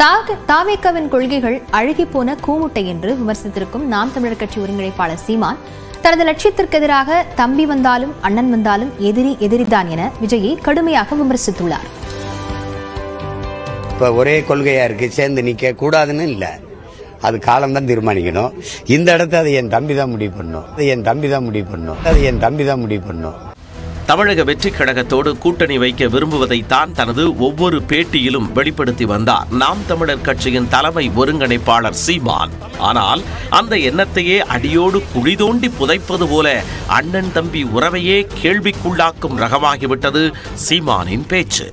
தாக- தாவேக்காவின் கொள்கைகள் அழுகிப்போன கூமுட்டை என்று விமர்சித்திருக்கும் நாம் தமிழர் கட்சி ஒருங்கிணைப்பாளர் சீமான் தனது லட்சியத்திற்கு எதிராக தம்பி வந்தாலும் அண்ணன் வந்தாலும் எதிரி எதிரிதான் என விஜயை கடுமையாக விமர்சித்துள்ளார் இப்போ ஒரே கொள்கையா இருக்கு சேர்ந்து நிக்க கூடாதுன்னு இல்லை அது காலம்தான் தீர்மானிக்கணும் இந்த இடத்த அது என் தம்பி தான் முடிவு பண்ணும் அது என் தம்பி தான் முடிவு பண்ணும் அது என் தம்பி தான் முடிவு பண்ணும் தமிழக வெற்றிக் கழகத்தோடு கூட்டணி வைக்க விரும்புவதைத்தான் தனது ஒவ்வொரு பேட்டியிலும் வெளிப்படுத்தி வந்தார் நாம் தமிழர் கட்சியின் தலைமை ஒருங்கிணைப்பாளர் சீமான் ஆனால் அந்த எண்ணத்தையே அடியோடு குழி தோண்டி புதைப்பது போல அண்ணன் தம்பி உறவையே கேள்விக்குள்ளாக்கும் ரகமாகிவிட்டது சீமானின் பேச்சு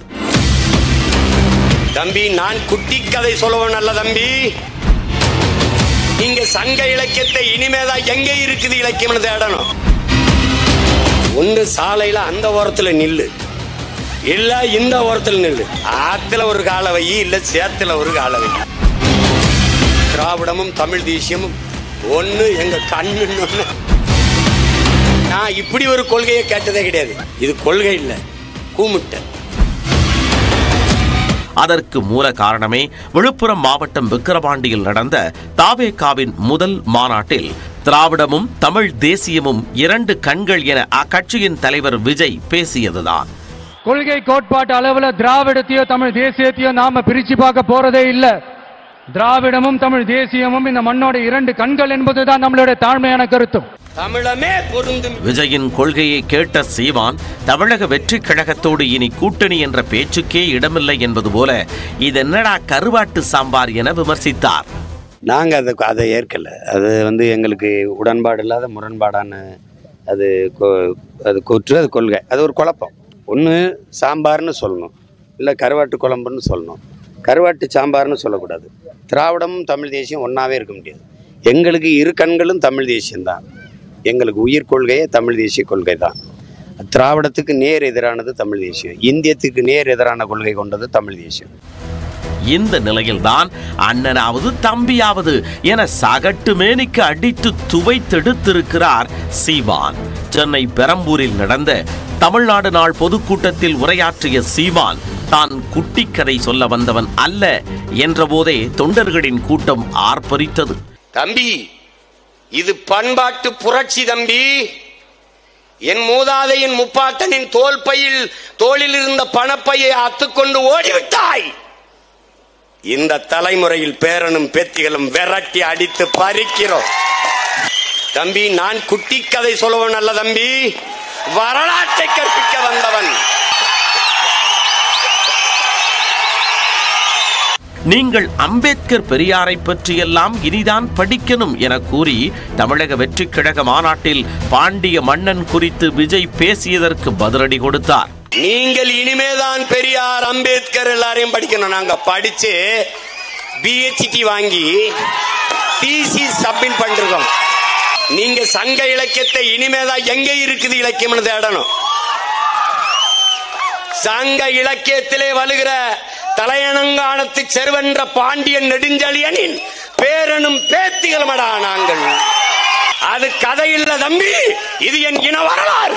தம்பி நான் குட்டி கதை சொல்லுவேன் அல்ல தம்பி நீங்க சங்க இலக்கியத்தை இனிமேதான் எங்க இருக்குது இலக்கியம்னு தேடணும் ஒன்று சாலையில அந்த ஓரத்துல நில்லு இல்ல இந்த ஓரத்துல நில்லு ஆத்துல ஒரு கால வை இல்ல சேத்துல ஒரு கால வை திராவிடமும் தமிழ் தேசியமும் ஒண்ணு எங்க கண்ணு நான் இப்படி ஒரு கொள்கையை கேட்டதே கிடையாது இது கொள்கை இல்ல கூமுட்டை அதற்கு மூல காரணமே விழுப்புரம் மாவட்டம் விக்கிரவாண்டியில் நடந்த தாவேகாவின் முதல் மாநாட்டில் திராவிடமும் தமிழ் தேசியமும் இரண்டு கண்கள் என அக்கட்சியின் தலைவர் விஜய் பேசியதுதான் கொள்கை கோட்பாட்டு அளவுல திராவிடத்தையோ தமிழ் தேசியத்தையோ நாம பிரிச்சு பார்க்க போறதே இல்ல திராவிடமும் தமிழ் தேசியமும் இந்த மண்ணோட இரண்டு கண்கள் என்பதுதான் நம்மளுடைய தாழ்மையான கருத்தும் தமிழமே பொருந்தும் விஜயின் கொள்கையை கேட்ட சீமான் தமிழக வெற்றிக் கழகத்தோடு இனி கூட்டணி என்ற பேச்சுக்கே இடமில்லை என்பது போல இதென்னடா கருவாட்டு சாம்பார் என விமர்சித்தார் நாங்க அதை அதை ஏற்கல அது வந்து எங்களுக்கு உடன்பாடு இல்லாத முரண்பாடான அது கொ- அது கூற்று அது கொள்கை அது ஒரு குழப்பம் ஒன்று சாம்பார்னு சொல்லணும் இல்லை கருவாட்டு குழம்புன்னு சொல்லணும் கருவாட்டு சாம்பார்னு சொல்லக்கூடாது திராவிடமும் தமிழ் தேசியம் ஒன்றாவே இருக்க முடியாது எங்களுக்கு இரு கண்களும் தமிழ் தேசியம்தான் எங்களுக்கு உயிர் கொள்கையே தமிழ் தேசிய கொள்கை தான் திராவிடத்துக்கு நேர் எதிரானது தமிழ் தேசியம் இந்தியத்துக்கு நேர் எதிரான கொள்கை கொண்டது தமிழ் தேசியம் இந்த நிலையில்தான் அண்ணனாவது தம்பியாவது என சகட்டு மேனிக்கு அடித்து துவைத்தெடுத்திருக்கிறார் சீமான் சென்னை பெரம்பூரில் நடந்த தமிழ்நாடு நாள் பொதுக்கூட்டத்தில் உரையாற்றிய சீமான் தான் குட்டி கதை சொல்ல வந்தவன் அல்ல என்றபோதே தொண்டர்களின் கூட்டம் ஆர்ப்பரித்தது தம்பி இது பண்பாட்டு புரட்சி தம்பி என் மூதாதையின் முப்பாட்டனின் தோல் பையில் தோளில் இருந்த பணப்பையை அத்துக்கொண்டு ஓடிவிட்டாய் இந்த தலைமுறையில் பேரனும் பேத்திகளும் விரட்டி அடித்து பறிக்கிறோம் தம்பி நான் குட்டி கதை சொல்லுவன் அல்ல தம்பி வரலாற்றை கற்பிக்க வந்தவன் நீங்கள் அம்பேத்கர் பெரியாரை பற்றியெல்லாம் இனிதான் படிக்கணும் என கூறி தமிழக வெற்றிக் கழக மாநாட்டில் பாண்டிய மன்னன் குறித்து விஜய் பேசியதற்கு பதிலடி கொடுத்தார் நீங்கள் இனிமேதான் பெரியார் அம்பேத்கர் எல்லாரையும் படிக்கணும் நாங்க படிச்சு பிஹெச்டி வாங்கி டிசி சப்மிட் பண்ணிருக்கோம் நீங்க சங்க இலக்கியத்தை இனிமேதான் எங்க இருக்குது இலக்கியம்னு தேடணும் சங்க இலக்கியத்திலே வலுகிற தலையணங்கானத்து செருவென்ற பாண்டியன் நெடுஞ்செழியனின் பேரனும் பேத்திகளுமடா நாங்கள் அது கதை இல்ல தம்பி இது என் இன வரலாறு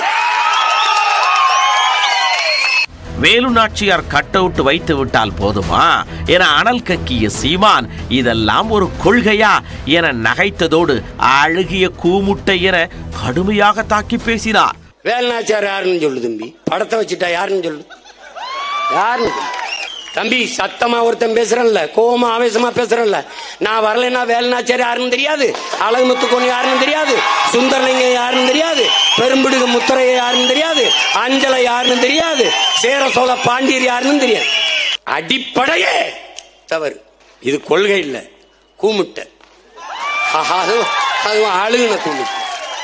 வேலு நாச்சியார் கட் அவுட் வைத்து விட்டால் போதுமா என அனல் கக்கிய சீமான் இதெல்லாம் ஒரு கொள்கையா என நகைத்ததோடு அழுகிய கூமுட்டை என கடுமையாக தாக்கி பேசினார் வேல்நாச்சியார் யாருன்னு சொல்லு தம்பி படத்தை வச்சுட்டா யாருன்னு சொல்லு யாருன்னு சொல்லு. தம்பி சத்தமா ஒருத்தன் பேசுறேன்ல கோவமா ஆவேசமா பேசுறேன்ல நான் வரலைன்னா வேல்நாச்சியார் யாருன்னு தெரியாது அழகு முத்துக்கோணி யாருன்னு தெரியாது சுந்தரலிங்கம் யாருன்னு தெரியாது பெரும்பிடுகு முத்தரைய யாருன்னு தெரியாது அஞ்சலை யாருன்னு தெரியாது சேர சோழ பாண்டியர் யாருன்னு தெரியாது அடிப்படையே தவறு இது கொள்கை இல்ல கூமுட்டை ஆஹா, அதுவும் அதுவும் அழுகுன கூமுட்டை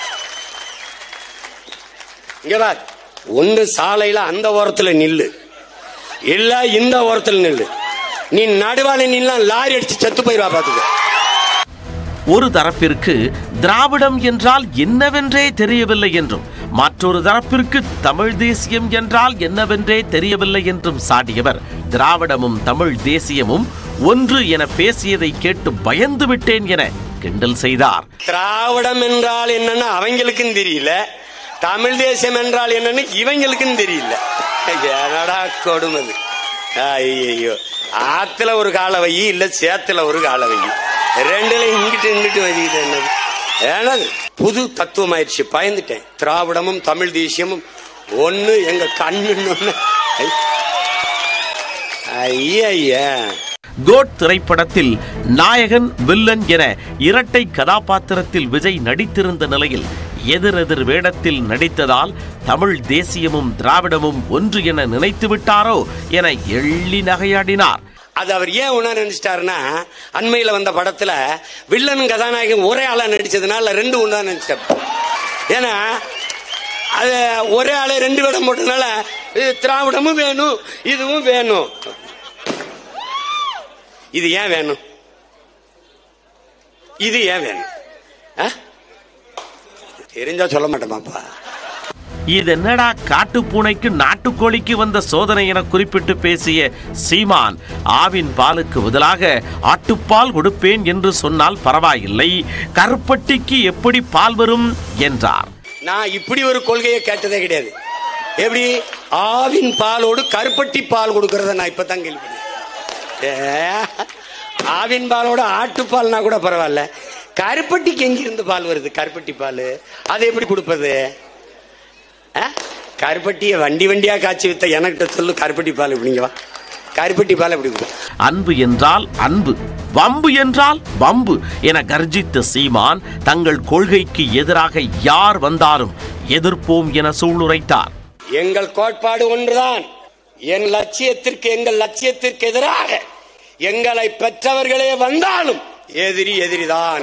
இங்க பார் ஒன்று சாலையில அந்த ஓரத்துல நில்லு இல்ல இந்த ஓரத்துல நில்லு நீ நடுவால நின்னா லாரி அடிச்சு செத்து போயிருவா பாத்துக்க ஒரு தரப்பிற்கு திராவிடம் என்றால் என்னவென்றே தெரியவில்லை என்றும் மற்றொரு தரப்பிற்கு தமிழ் தேசியம் என்றால் என்னவென்றே தெரியவில்லை என்றும் சாடியவர் திராவிடமும் தமிழ் தேசியமும் ஒன்று என பேசியதை கேட்டு பயந்து விட்டேன் என கிண்டல் செய்தார் திராவிடம் என்றால் என்னன்னு அவங்களுக்கும் தெரியல தமிழ் தேசம் என்றால் என்னன்னு இவங்களுக்கும் தெரியல என்னடா கொடுமது ஐயோ ஆத்துல ஒரு கால வை இல்ல சேத்துல ஒரு கால வை ரெண்டுல இங்கிட்டு இங்கிட்டு வச்சுக்கிட்டு என்னது ஏனது புது தத்துவம் ஆயிடுச்சு பயந்துட்டேன் திராவிடமும் தமிழ் தேசியமும் ஒண்ணு எங்க கண்ணுன்னு ஒண்ணு ஐயா கோட் திரைப்படத்தில் நாயகன் வில்லன் என இரட்டை கதாபாத்திரத்தில் விஜய் நடித்திருந்த நிலையில் எதிரெதிர் வேடத்தில் நடித்ததால் தமிழ் தேசியமும் திராவிடமும் ஒன்று என நினைத்து விட்டாரோ என எள்ளி நகையாடினார் அது அவர் ஏன் உணர நினைச்சிட்டாருன்னா அண்மையில வந்த படத்துல வில்லனும் கதாநாயகன் ஒரே ஆளா நடிச்சதுனால ரெண்டு ஒண்ணா நினைச்சார் ஏன்னா அது ஒரே ஆளே ரெண்டு வேடம் போட்டதுனால இது திராவிடமும் வேணும் இதுவும் வேணும் இது ஏன் வேணும் இது ஏன் வேணும் ஆ? தெரிஞ்சா சொல்ல மாட்டேமாப்பா இது என்னடா காட்டுப்பூனைக்கு நாட்டுக்கோழிக்கு வந்த சோதனை என குறிப்பிட்டு பேசிய சீமான் ஆவின் பாலுக்கு பதிலாக ஆட்டுப்பால் கொடுப்பேன் என்று சொன்னால் பரவாயில்லை கருப்பட்டிக்கு எப்படி பால் வரும் என்றார் நான் இப்படி ஒரு கொள்கையை கேட்டதே கிடையாது எப்படி ஆவின் பாலோடு கருப்பட்டி பால் கொடுக்கறத நான் இப்பதான் கேள்வி ஆவின் பாலோட ஆட்டுப்பால்னா கூட பரவாயில்ல கருப்பட்டிக்கு எங்கிருந்து பால் வருது கருப்பட்டி பால் அதை எப்படி கொடுப்பது ஆ? கருப்பட்டியை வண்டி வண்டியா காய்ச்சி வித்த எனக்கிட்ட சொல்லு கருப்பட்டி பால் எப்படிங்க வா கருப்பட்டி பால் எப்படி கொடுக்கும் அன்பு என்றால் அன்பு வம்பு என்றால் வம்பு என கர்ஜித்த சீமான் தங்கள் கொள்கைக்கு எதிராக யார் வந்தாலும் எதிர்ப்போம் என சூளுரைத்தார் எங்கள் கோட்பாடு ஒன்றுதான் என் லட்சியத்திற்கு எங்கள் லட்சியத்திற்கு எதிராக எங்களை பெற்றவர்களே வந்தாலும் எதிரி எதிரிதான்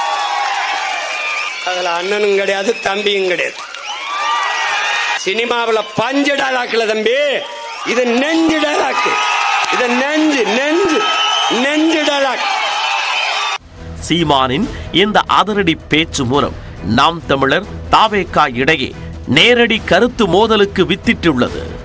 அதுல அண்ணனும் கிடையாது தம்பியும் கிடையாது சினிமாவில் பஞ்சு டாலாக்குல தம்பி இது நெஞ்சு டாலாக்கு இது நெஞ்சு நெஞ்சு நெஞ்சு டாலாக் சீமானின் இந்த அதிரடி பேச்சு மூலம் நாம் தமிழர் தாவேக்கா இடையே நேரடி கருத்து மோதலுக்கு வித்திட்டுள்ளது